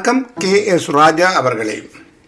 வணக்கம் K S ராஜா அவர்களே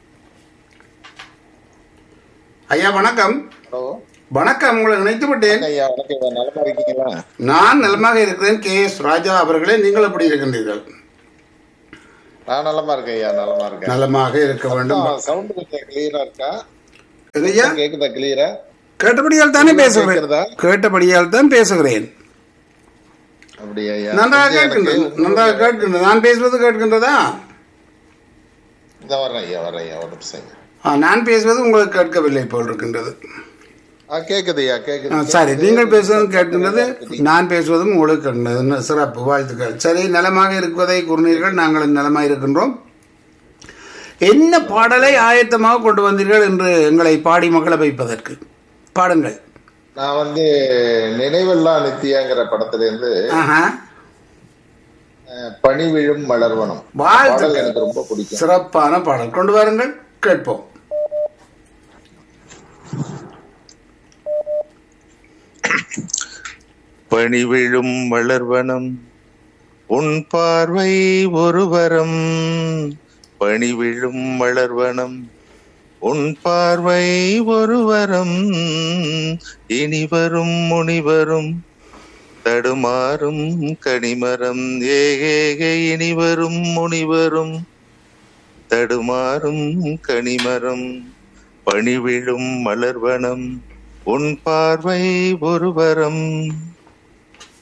ஐயா வணக்கம் ஹலோ வணக்கம் உங்களை நினைத்து விட்டேன் ஐயா வணக்கம் ஐயா நலமா இருக்கீங்களா நான் நலமாக இருக்கிறேன் கே எஸ் ராஜா அவர்களே நீங்கள் எப்படி இருக்கின்றீர்கள் நான் நலமா இருக்கேன் ஐயா நலமா இருக்கேன் நலமாக இருக்க வேண்டும் சவுண்ட் கொஞ்சம் கிளியரா இருக்கா ஐயா கேக்குதா கிளியரா கேட்டபடியால் தானே பேசுகிறேன் கேட்கிறதா? கேட்டபடியால் தான் பேசுகிறேன் அப்படியா ஐயா நன்றாக கொஞ்சம் எனக்கு கேட்கின்றது நன்றாக கேட்கின்றது நான் பேசுவது கேட்கின்றதா இந்த வரேன் ஐயா வரேன் ஐயா ஒரு நிமிஷம் ஐயா. ஆ, நான் பேசுவது உங்களுக்கு கேட்கவில்லை போல் இருக்கின்றது ஆ கேக்குது ஐயா ஆ, கேக்குது சரி நீங்கள் பேசுவதும் கேட்கின்றது நான் பேசுவதும் உங்களுக்கு கேட்கின்றது சிறப்பு வாழ்த்துக்கள் சரி நலமாக இருப்பதை கூறினீர்கள் நாங்கள் நலமாக இருக்கின்றோம் என்ன பாடலை ஆயத்தமாக கொண்டு வந்தீர்கள் என்று எங்களை பாடி மகள வைப்பதற்கு பாடுங்கள் நான் வந்து நினைவெல்லாம் நித்தியாங்கிற படத்துல இருந்து ஆஹா அஹ், பனி விழும் மலர்வனம் வாழ்த்துக்கள். பாடல் எனக்கு ரொம்ப பிடிக்கும் சிறப்பான பாடல் கொண்டு வாருங்கள் கேட்போம் பணிவிழும் மலர்வனம் உன் பார்வை ஒருவரம் பணிவிழும் மலர்வனம் உன் பார்வை ஒருவரம் இனிவரும் முனிவரும் தடுமாறும் கனிமரம் ஏகேக இனிவரும் முனிவரும் தடுமாறும் கனிமரம் பணிவிழும் மலர்வனம் உன் பார்வை ஒருவரம்